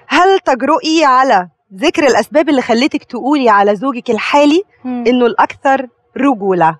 هل تجرؤي على ذكر الاسباب اللي خلتك تقولي على زوجك الحالي مم. انه الاكثر رجوله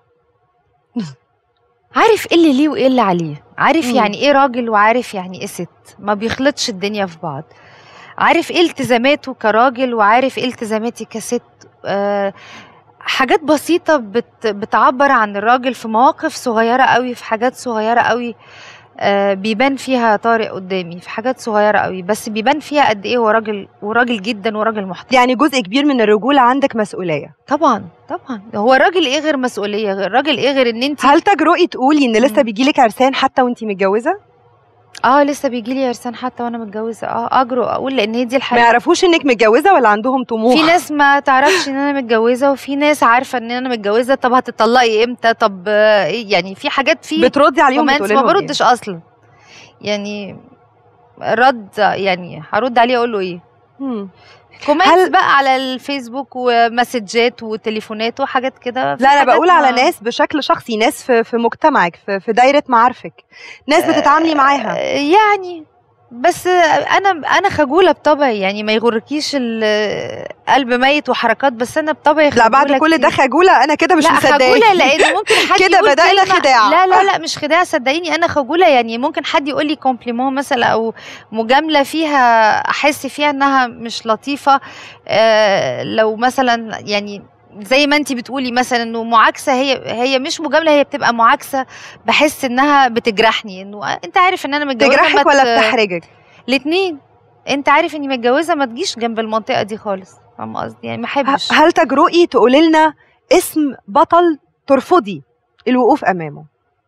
عارف ايه اللي ليه وايه اللي عليه عارف مم. يعني ايه راجل وعارف يعني ايه ست ما بيخلطش الدنيا في بعض عارف ايه التزاماته كراجل وعارف ايه التزاماتي كست آه حاجات بسيطة بت بتعبر عن الراجل في مواقف صغيرة قوي في حاجات صغيرة قوي آه بيبان فيها طارق قدامي في حاجات صغيرة قوي بس بيبان فيها قد ايه هو راجل وراجل جدا وراجل محترم يعني جزء كبير من الرجوله عندك مسؤوليه طبعا طبعا هو الراجل ايه غير مسؤولية غير الراجل ايه غير ان انت هل تجرؤي تقولي ان لسه مم. بيجيلك عرسان حتى وانت متجوزه اه لسه بيجي لي عرسان حتى وانا متجوزه اه اجرؤ اقول لان هي دي ما الحقيقه يعرفوش انك متجوزه ولا عندهم طموح في ناس ما تعرفش ان انا متجوزه وفي ناس عارفه ان انا متجوزه طب هتطلقي امتى طب آه، إيه؟ يعني في حاجات في بتردي عليهم كومنتس بتقولي ما لهم إيه؟ بردش اصلا يعني رد يعني هرد عليه اقول له ايه مم. كومنتس هل- بقى على الفيسبوك ومسجات وتليفونات وحاجات كده في لا انا حاجات بقول على ما- ناس بشكل شخصي ناس في في مجتمعك في, في دايره معارفك ناس بتتعاملي معاها آه، يعني بس انا انا خجوله بطبعي يعني ما يغركيش ال- قلب ميت وحركات بس انا بطبعي لا بعد خجولة كل ده كتير. خجوله انا كده مش لا مصدقاكي خجوله لان ممكن حد كده يقول بدأنا كلمة- خداع. لا لا لا مش خداع صدقيني انا خجوله يعني ممكن حد يقول لي كومبليمون مثلا او مجامله فيها احس فيها انها مش لطيفه آه لو مثلا يعني زي ما انت بتقولي مثلا انه معاكسه هي هي مش مجامله هي بتبقى معاكسه بحس انها بتجرحني انه انت عارف ان انا متجوزه ما تجرحك ولا ت- بتحرجك الاتنين انت عارف اني متجوزه ما تجيش جنب المنطقه دي خالص فاهمه قصدي يعني ما احبش ه- هل تجرؤي تقولي لنا اسم بطل ترفضي الوقوف امامه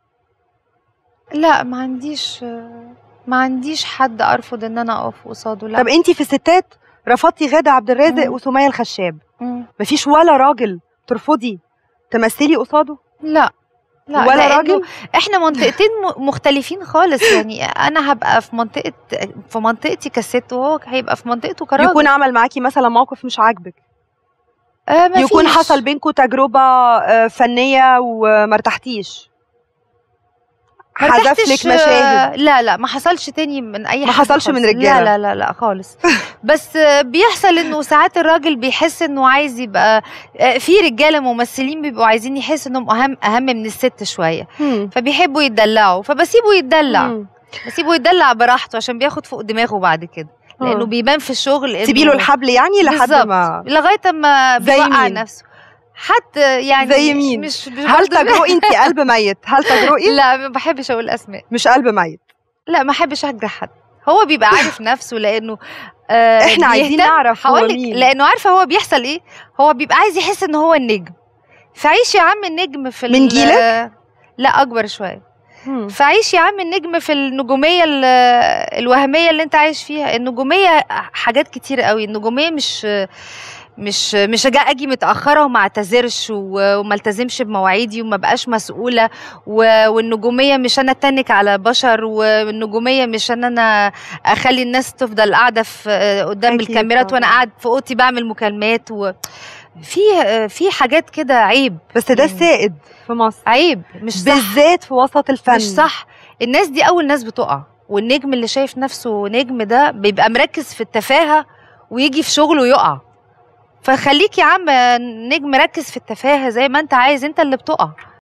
لا ما عنديش ما عنديش حد ارفض ان انا اقف قصاده لا طب انت في الستات رفضتي غادة عبد الرازق مم. وسمية الخشاب مم. مفيش ولا راجل ترفضي تمثلي قصاده لا لا ولا لأنه راجل احنا منطقتين م- مختلفين خالص يعني انا هبقى في منطقه في منطقتي كست وهو هيبقى في منطقته كراجل يكون عمل معاكي مثلا موقف مش عاجبك آه ما يكون فيش. حصل بينكم تجربة آه، فنية وما ارتحتيش ما حذف ارتحتش، لك مشاهد آه، لا لا ما حصلش تاني من اي ما حد حصلش من خالص. رجالة. لا لا لا لا خالص بس آه، بيحصل انه ساعات الراجل بيحس انه عايز يبقى آه، في رجاله ممثلين بيبقوا عايزين يحس انهم اهم اهم من الست شويه مم. فبيحبوا يتدلعوا فبسيبه يتدلع مم. بسيبه يتدلع براحته عشان بياخد فوق دماغه بعد كده لانه آه. بيبان في الشغل انه تسيبي له الحبل يعني لحد بالظبط. ما لغايه ما زي بيوقع مين؟ نفسه حتى يعني زي مين؟ مش, مش هل برضه- تجرؤي انت قلب ميت هل تجرؤي لا ما بحبش اقول اسماء مش قلب ميت لا ما احبش اجرح حد هو بيبقى عارف نفسه لانه آه احنا عايزين بيهتم- نعرف هو هقولك مين لانه عارفه هو بيحصل ايه هو بيبقى عايز يحس ان هو النجم فعيش يا عم النجم في ال- من جيلك؟ لا اكبر شويه مم. فعيش يا عم النجم في النجوميه ال- الوهميه اللي انت عايش فيها النجوميه حاجات كتير قوي النجوميه مش مش مش أجا اجي متاخره وما اعتذرش و- وما التزمش بمواعيدي وما بقاش مسؤوله و- والنجوميه مش انا اتنك على بشر والنجوميه مش ان انا اخلي الناس تفضل قاعده في قدام أكيد الكاميرات وانا طبعاً. قاعد في اوضتي بعمل مكالمات و في في حاجات كده عيب بس ده يعني السائد في مصر عيب مش صح بالذات في وسط الفن مش صح الناس دي اول ناس بتقع والنجم اللي شايف نفسه نجم ده بيبقى مركز في التفاهه ويجي في شغله يقع فخليك يا عم نجم ركز في التفاهه زي ما انت عايز انت اللي بتقع